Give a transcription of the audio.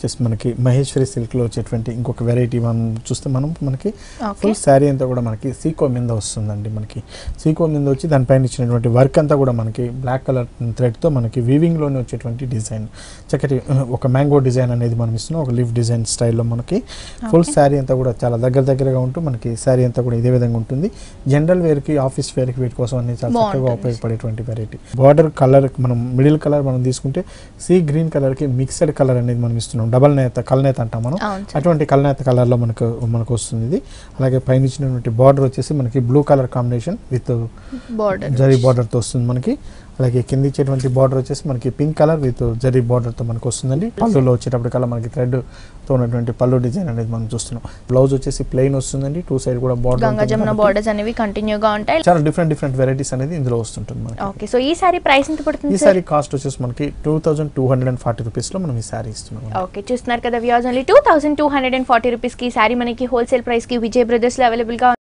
వచ్చేసి మనకి మహేశ్వరి సిల్క్లో వచ్చేటువంటి ఇంకొక వెరైటీ మనం చూస్తే మనం మనకి ఓకే ఫుల్ శారీ అంతా కూడా మనకి సీకో మీద వస్తుందండి మనకి సీకో మీద వచ్చి దానిపైన ఇచ్చినటువంటి వర్క్ అంతా కూడా మనకి బ్లాక్ కలర్ థ్రెడ్తో మనకి వీవింగ్లోనే వచ్చేటువంటి డిజైన్ చక్కటి ఆ, ఒక మ్యాంగో డిజైన్ అనేది మనం ఇస్తున్నాం ఒక లీఫ్ డిజైన్ స్టైల్లో మనకి ఫుల్ Okay. శారీ అంతా కూడా చాలా దగ్గర దగ్గరగా ఉంటూ మనకి శారీ అంతా కూడా ఇదే విధంగా ఉంటుంది జనరల్ వేర్కి ఆఫీస్ వేర్కి వీటి కోసం అనేది చాలా చక్కగా బాగుంటుంది. ఉపయోగపడేటువంటి వెరైటీ బార్డర్ కలర్ మనం మిడిల్ కలర్ మనం తీసుకుంటే సీ గ్రీన్ కలర్కి మిక్స్డ్ కలర్ అనేది మనం ఇస్తున్నాం డబల్ నేత కల్నేత అంటాం మనం అవును సార్ అటువంటి కల్నేత కలర్లో మనకు మనకు వస్తుంది ఇది అలాగే పైన ఇచ్చినటువంటి బార్డర్ వచ్చేసి మనకి blue colour combination with border zari బార్డర్తో వస్తుంది మనకి అలాగే కింద ఇచ్చేటువంటి బార్డర్ వచ్చేసి మనకి పింక్ కలర్ విత్ జరీ బార్డర్తో మనకు వస్తుందండి పళ్ళులో వచ్చేటప్పటికల్లా మనకి థ్రెడ్ తో ఉన్నటువంటి పళ్ళు డిజైన్ అనేది మనం చూస్తున్నాం బ్లౌజ్ వచ్చేసి ప్లెయిన్ వస్తుందండి టూ సైడ్ కూడా గంగా జమున బార్డర్ బార్డర్స్ అనేవి కంటిన్యూగా ఉంటాయి చాలా డిఫరెంట్ డిఫరెంట్ వెరైటీస్ అనేది ఇందులో వస్తుంటుంది మనకి ఓకే సో ఈ సారీ ప్రైస్ ఎంత ఈ పడుతుంది సార్ సారీ కాస్ట్ వచ్చేసి మనకి two thousand two hundred and forty రూపీస్లో మనం ఈ సారీ ఇస్తున్నాం ఓకే చూస్తున్నారు కదా views only two thousand two hundred and forty రూపీస్కి ఈ సారీ మనకి హోల్సేల్ ప్రైస్కి విజయ్ బ్రదర్స్లో అవైలబుల్గా